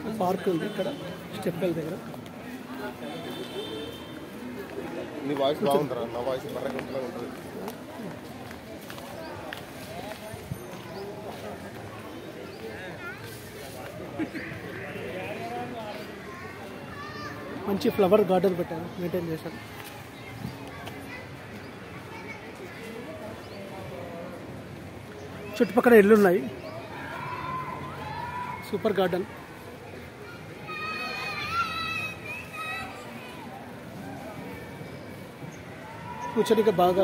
Park ఉంది ఇక్కడ స్టెప్పెల్ దగ్గర నీ వాయిస్ బాగుందిరా నా వాయిస్ బర్రెగంటలా ఉంటుంది మంచి ఫ్లవర్ గార్డెన్ పెట్టారు మెయింటైన్ చేశారు చుట్టుపక్కల ఇళ్ళు ఉన్నాయి సూపర్ గార్డెన్ కూర్చొనికి బాగా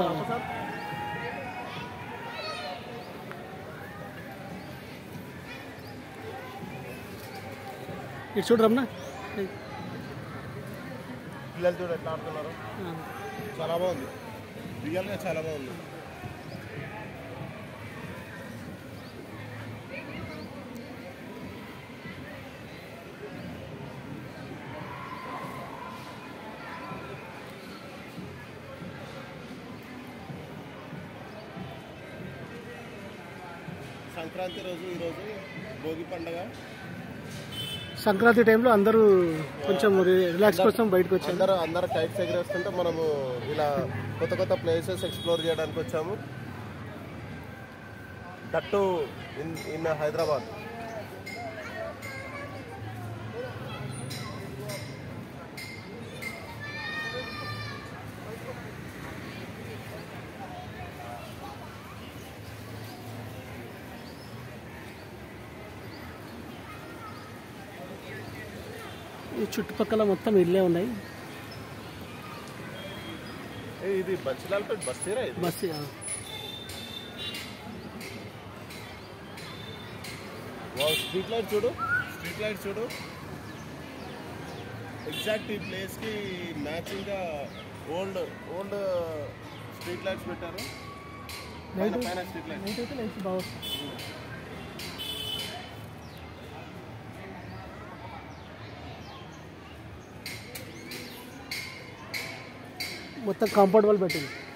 ఇటు చూడు రమణ పిల్లలు చూడు ఎట్లా ఆడుతున్నారు చాలా బాగుంది రియల్గా చాలా బాగుంది సంక్రాంతి రోజు ఈరోజు భోగి పండగ సంక్రాంతి టైంలో అందరూ కొంచెం రిలాక్స్ కోసం బయటకు వచ్చారు అందరూ అందరూ కైట్స్ ఎగరేస్తుంటే మనము ఇలా కొత్త కొత్త ప్లేసెస్ ఎక్స్ప్లోర్ చేయడానికి వచ్చాము దట్టు ఇన్ ఇన్ హైదరాబాద్ ఈ చుట్టుపక్కల మొత్తం ఇల్లే ఉన్నాయి ఏ, ఇది బచ్చిలాల్పేట బస్తీరా ఇది బస్ వావ్, స్ట్రీట్ లైట్ చూడు స్ట్రీట్ లైట్ చూడు ఎగ్జాక్ట్ ఈ ప్లేస్కి మ్యాచింగ్గా ఓల్డ్ ఓల్డ్ స్ట్రీట్ లైట్స్ పెట్టారు పైన నైట్ పైన స్ట్రీట్ లైట్ నైట్ అయితే లైట్స్ బాగా వస్తాయి. మొత్తం కాంపౌండ్ వాళ్ళు పెట్టింది